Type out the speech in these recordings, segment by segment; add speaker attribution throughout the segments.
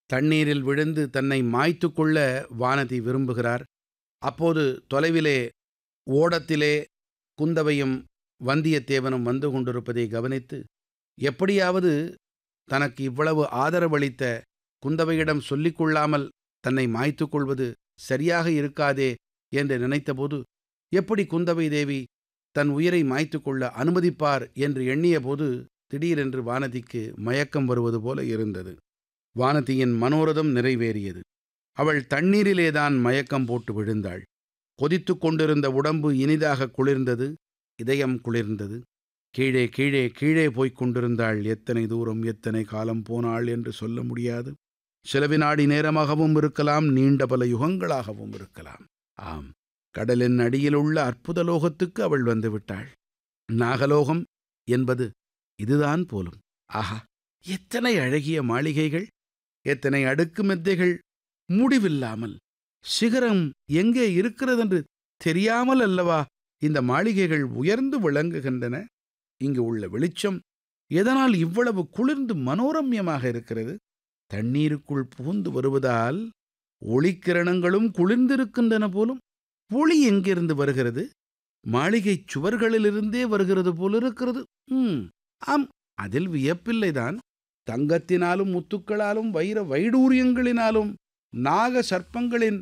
Speaker 1: தண்ணீரில் விழுந்து தன்னை மாய்த்துக் கொள்ள வானதி விரும்புகிறார் அப்போது தொலைவிலே ஓடத்திலே குந்தவையும் வந்தியத்தேவனும் வந்து கொண்டிருப்பதை கவனித்து எப்படியாவது தனக்கு இவ்வளவு ஆதரவளித்த குந்தவையிடம் சொல்லிக் கொள்ளாமல் தன்னை மாய்த்துக் கொள்வது சரியாக இருக்காதே என்று நினைத்தபோது எப்படி குந்தவை தேவி தன் உயிரை மாய்த்துக் கொள்ள அனுமதிப்பார் என்று எண்ணியபோது திடீரென்று வானதிக்கு மயக்கம் வருவது போல இருந்தது வானதியின் மனோரதம் நிறைவேறியது அவள் தண்ணீரிலேதான் மயக்கம் போட்டு விழுந்தாள் கொதித்துக் கொண்டிருந்த உடம்பு இனிதாக குளிர்ந்தது இதயம் குளிர்ந்தது கீழே கீழே கீழே போய்க் கொண்டிருந்தாள் எத்தனை தூரம் எத்தனை காலம் போனாள் என்று சொல்ல முடியாது சில வினாடி நேரமாகவும் இருக்கலாம் நீண்ட பல யுகங்களாகவும் இருக்கலாம் ஆம் கடலின் அடியிலுள்ள அற்புத லோகத்துக்கு அவள் வந்து விட்டாள் நாகலோகம் என்பது இதுதான் போலும் ஆஹா எத்தனை அழகிய மாளிகைகள் எத்தனை அடுக்கு மெத்தைகள் முடிவில்லாமல் சிகரம் எங்கே இருக்கிறதென்று தெரியாமல் அல்லவா இந்த மாளிகைகள் உயர்ந்து விளங்குகின்றன இங்கு உள்ள வெளிச்சம் எதனால் இவ்வளவு குளிர்ந்து மனோரம்யமாக இருக்கிறது தண்ணீருக்குள் புகுந்து வருவதால் ஒளிக்கிரணங்களும் குளிர்ந்திருக்கின்றன போலும் ஒளி எங்கிருந்து வருகிறது மாளிகைச் சுவர்களிலிருந்தே வருகிறது போலிருக்கிறது ம் ஆம் அதில் வியப்பில்லைதான் தங்கத்தினாலும் முத்துக்களாலும் வைர வைடூரியங்களினாலும் நாக சர்ப்பங்களின்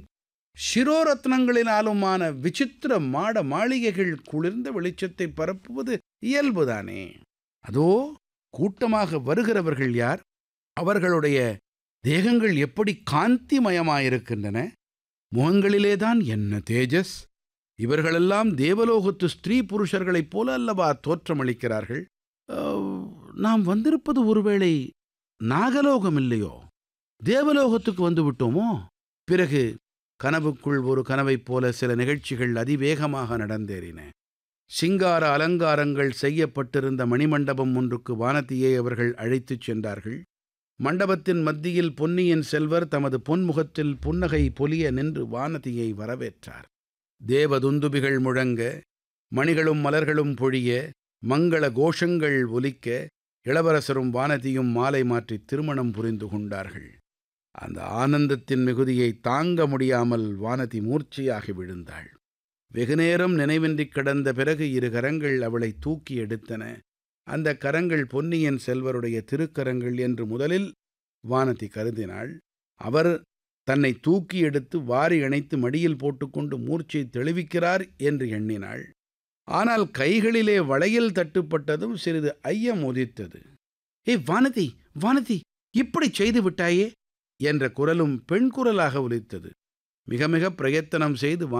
Speaker 1: சிரோரத்னங்களினாலுமான விசித்திர மாட மாளிகைகள் குளிர்ந்த வெளிச்சத்தை பரப்புவது இயல்புதானே அதோ கூட்டமாக வருகிறவர்கள் யார் அவர்களுடைய தேகங்கள் எப்படி காந்திமயமாயிருக்கின்றன முகங்களிலேதான் என்ன தேஜஸ் இவர்களெல்லாம் தேவலோகத்து ஸ்திரீ புருஷர்களைப் போல அல்லவா தோற்றமளிக்கிறார்கள் அஹ், நாம் வந்திருப்பது ஒருவேளை நாகலோகம் இல்லையோ தேவலோகத்துக்கு வந்து விட்டோமோ பிறகு கனவுக்குள் ஒரு கனவைப் போல சில நிகழ்ச்சிகள் அதிவேகமாக நடந்தேறின சிங்கார அலங்காரங்கள் செய்யப்பட்டிருந்த மணிமண்டபம் ஒன்றுக்கு வானதியை அவர்கள் அழைத்துச் சென்றார்கள் மண்டபத்தின் மத்தியில் பொன்னியின் செல்வர் தமது பொன்முகத்தில் புன்னகை பொலிய நின்று வானதியை வரவேற்றார் தேவதுந்துபிகள் முழங்க மணிகளும் மலர்களும் பொழிய மங்கள கோஷங்கள் ஒலிக்க இளவரசரும் வானதியும் மாலை மாற்றி திருமணம் புரிந்து கொண்டார்கள் அந்த ஆனந்தத்தின் மிகுதியை தாங்க முடியாமல் வானதி மூர்ச்சையாகி விழுந்தாள் வெகுநேரம் நினைவின்றிக் கிடந்த பிறகு இரு கரங்கள் அவளை தூக்கி எடுத்தன அந்த கரங்கள் பொன்னியின் செல்வருடைய திருக்கரங்கள் என்று முதலில் வானதி கருதினாள் அவர் தன்னை தூக்கி எடுத்து வாரி இணைத்து மடியில் போட்டுக்கொண்டு மூர்ச்சை தெளிவிக்கிறார் என்று எண்ணினாள் ஆனால் கைகளிலே வளையல் தட்டுப்பட்டதும் சிறிது ஐயம் உதித்தது ஏ வானதி வானதி இப்படி செய்து விட்டாயே என்ற குரலும் பெண் குரலாக ஒலித்தது மிக மிக பிரயத்தனம் செய்து